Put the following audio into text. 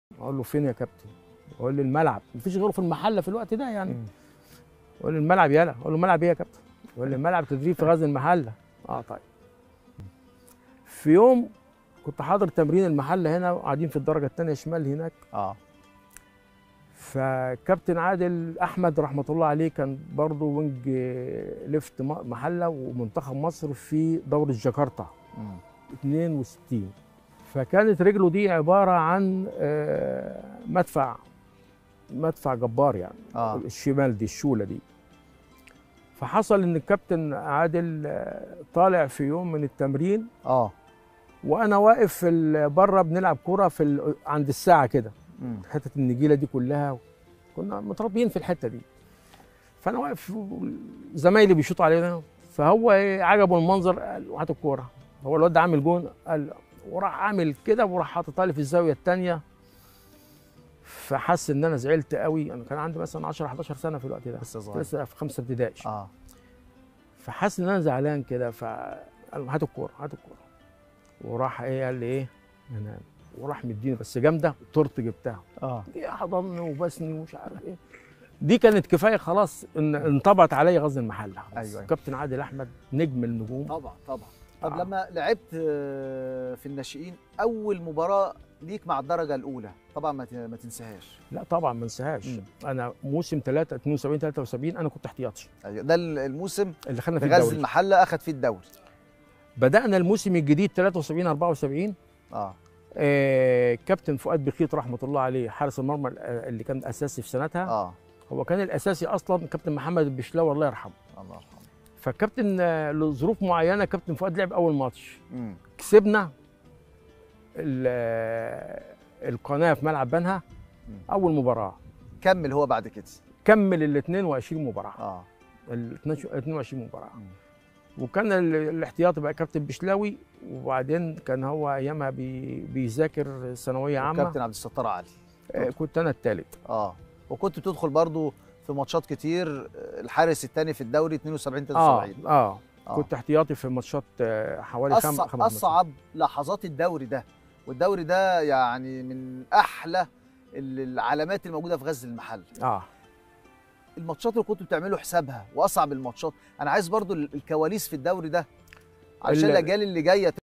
اقول له فين يا كابتن يقول لي الملعب مفيش غيره في المحله في الوقت ده يعني مم. يقول لي الملعب يلا اقول له الملعب ايه يا كابتن يقول لي الملعب تدريب في غزل المحله اه طيب في يوم كنت حاضر تمرين المحله هنا وقاعدين في الدرجه الثانيه شمال هناك اه فكابتن عادل احمد رحمه الله عليه كان برضه وينج ليفت م- محله ومنتخب مصر في دوره جاكرتا مم. 62 فكانت رجله دي عباره عن آه، مدفع مدفع جبار يعني اه الشمال دي الشوله دي فحصل ان الكابتن عادل آه، طالع في يوم من التمرين اه وانا واقف في ال- بره بنلعب كوره في ال- عند الساعه كده مم. حته النجيله دي كلها كنا متربيين في الحته دي فانا واقف زمايلي بيشوطوا علينا فهو إيه عجبه المنظر قال هات الكوره هو الواد ده عامل جون قال وراح عامل كده وراح حاططها لي في الزاويه الثانيه فحس ان انا زعلت قوي انا كان عندي مثلا 10 11 سنه في الوقت ده لسه صغير لسه في خمسه ابتدائي اه فحس ان انا زعلان كده فقال له هات الكوره هات الكوره وراح ايه قال لي ايه انا وراح مديني بس جامده تورت جبتها اه جه حضني وبسني ومش عارف ايه دي كانت كفايه خلاص ان انطبعت عليا غزل المحله أيوة، أيوة. كابتن عادل احمد نجم النجوم طبعا طبعا طب آه. لما لعبت آه، في الناشئين اول مباراه ليك مع الدرجه الاولى طبعا ما ت- ما تنساهاش لا طبعا ما انساهاش مم. انا موسم 3 72 73 انا كنت احتياطي أيوة، ده ال- الموسم اللي خدنا في فيه غزل الدوري المحله اخذ فيه الدوري بدانا الموسم الجديد 73 74 اه آه كابتن فؤاد بخيت رحمه الله عليه حارس المرمى اللي كان اساسي في سنتها اه هو كان الاساسي اصلا كابتن محمد البشلاوي الله يرحمه الله يرحمه فالكابتن آه، لظروف معينه كابتن فؤاد لعب اول ماتش مم. كسبنا ال- آه، القناه في ملعب بنها مم. اول مباراه كمل هو بعد كده كمل ال 22 مباراه اه ال 22 مباراه مم. وكان ال- الاحتياطي بقى كابتن بشلاوي وبعدين كان هو ايامها بي بيذاكر ثانويه عامه كابتن عبد الستار علي آه، كنت انا الثالث اه وكنت بتدخل برضو في ماتشات كتير آه، الحارس الثاني في الدوري 72 اه 73 اه آه. كنت احتياطي في ماتشات آه، حوالي خم... أصعب, خمس ماتشات. اصعب لحظات الدوري ده والدوري ده يعني من احلى ال- العلامات الموجوده في غزل المحل اه الماتشات اللي كنتوا بتعملوا حسابها واصعب الماتشات انا عايز برضو ال- الكواليس في الدوري ده عشان ال- الاجيال اللي جايه